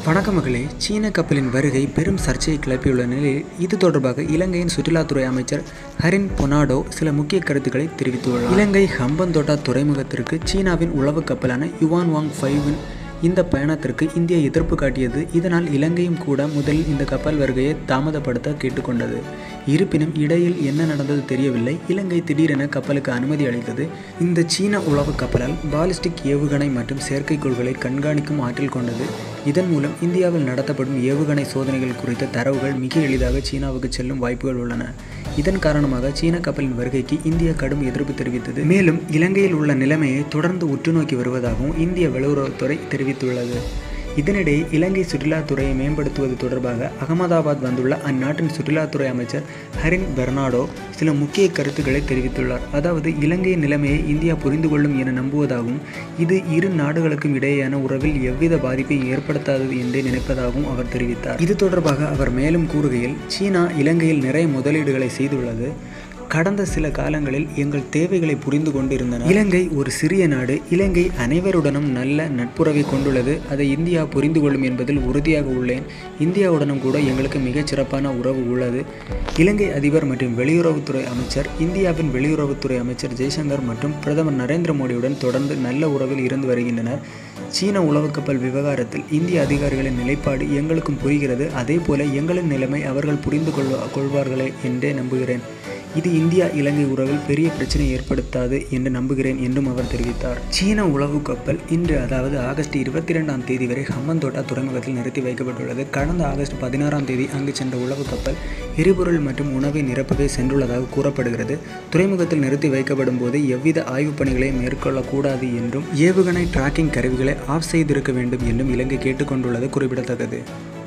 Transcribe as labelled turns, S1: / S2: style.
S1: வணக்கம் மகளே சீன கப்பலின் வருகை பெரும் சர்ச்சையை கிளப்பியுள்ள நிலையில் இது தொடர்பாக இலங்கையின் சுற்றுலாத்துறை அமைச்சர் ஹரின் பொனாடோ சில முக்கிய கருத்துக்களை தெரிவித்துள்ளார் இலங்கை ஹம்பந்தோட்டா துறைமுகத்திற்கு சீனாவின் உளவு கப்பலான யுவான் வாங் ஃபைவின் இந்த பயணத்திற்கு இந்தியா எதிர்ப்பு காட்டியது இதனால் இலங்கையும் கூட முதலில் இந்த கப்பல் வருகையை தாமதப்படுத்த கேட்டுக்கொண்டது இருப்பினும் இடையில் என்ன நடந்தது தெரியவில்லை இலங்கை திடீரென கப்பலுக்கு அனுமதி அளித்தது இந்த சீன உளவு கப்பலால் பாலிஸ்டிக் ஏவுகணை மற்றும் செயற்கைக்கோள்களை கண்காணிக்கும் ஆற்றல் கொண்டது இதன் மூலம் இந்தியாவில் நடத்தப்படும் ஏவுகணை சோதனைகள் குறித்த தரவுகள் மிக எளிதாக சீனாவுக்கு செல்லும் வாய்ப்புகள் உள்ளன இதன் காரணமாக சீன கப்பலின் வருகைக்கு இந்தியா கடும் எதிர்ப்பு தெரிவித்தது மேலும் இலங்கையில் உள்ள நிலைமையை தொடர்ந்து உற்றுநோக்கி வருவதாகவும் இந்திய வெளியுறவுத்துறை தெரிவித்துள்ளது இதனிடையே இலங்கை சுற்றுலாத்துறையை மேம்படுத்துவது தொடர்பாக அகமதாபாத் வந்துள்ள அந்நாட்டின் சுற்றுலாத்துறை அமைச்சர் ஹரின் பெர்னாடோ சில முக்கிய கருத்துக்களை தெரிவித்துள்ளார் அதாவது இலங்கையின் நிலைமையை இந்தியா புரிந்து கொள்ளும் என நம்புவதாகவும் இது இரு நாடுகளுக்கும் இடையேயான உறவில் எவ்வித பாதிப்பையும் ஏற்படுத்தாதது என்றே நினைப்பதாகவும் அவர் தெரிவித்தார் இது தொடர்பாக அவர் மேலும் கூறுகையில் சீனா இலங்கையில் நிறைய முதலீடுகளை செய்துள்ளது கடந்த சில காலங்களில் எங்கள் தேவைகளை புரிந்து கொண்டிருந்தனர் இலங்கை ஒரு சிறிய நாடு இலங்கை அனைவருடனும் நல்ல நட்புறவை கொண்டுள்ளது அதை இந்தியா புரிந்து கொள்ளும் என்பதில் உறுதியாக உள்ளேன் இந்தியாவுடனும் கூட எங்களுக்கு மிகச் சிறப்பான உறவு உள்ளது இலங்கை அதிபர் மற்றும் வெளியுறவுத்துறை அமைச்சர் இந்தியாவின் வெளியுறவுத்துறை அமைச்சர் ஜெய்சங்கர் மற்றும் பிரதமர் நரேந்திர மோடியுடன் தொடர்ந்து நல்ல உறவில் இருந்து வருகின்றனர் சீன உளவு கப்பல் விவகாரத்தில் இந்திய அதிகாரிகளின் நிலைப்பாடு எங்களுக்கும் புரிகிறது அதே போல எங்களின் நிலைமை அவர்கள் புரிந்து கொள்வா கொள்வார்களே என்றே நம்புகிறேன் இது இந்தியா இலங்கை உறவில் பெரிய பிரச்சனை ஏற்படுத்தாது என்று நம்புகிறேன் என்றும் அவர் தெரிவித்தார் சீன உளவு கப்பல் இன்று அதாவது ஆகஸ்ட் இருபத்தி ரெண்டாம் தேதி வரை ஹம்மந்தோட்டா துறைமுகத்தில் நிறுத்தி வைக்கப்பட்டுள்ளது கடந்த ஆகஸ்ட் பதினாறாம் தேதி அங்கு சென்ற உளவு கப்பல் எரிபொருள் மற்றும் உணவை நிரப்பவே சென்றுள்ளதாக கூறப்படுகிறது துறைமுகத்தில் நிறுத்தி வைக்கப்படும் போது எவ்வித ஆய்வுப் பணிகளையும் மேற்கொள்ளக்கூடாது என்றும் ஏவுகணை டிராக்கிங் கருவிகளை ஆஃப் செய்திருக்க வேண்டும் என்றும் இலங்கை கேட்டுக்கொண்டுள்ளது குறிப்பிடத்தக்கது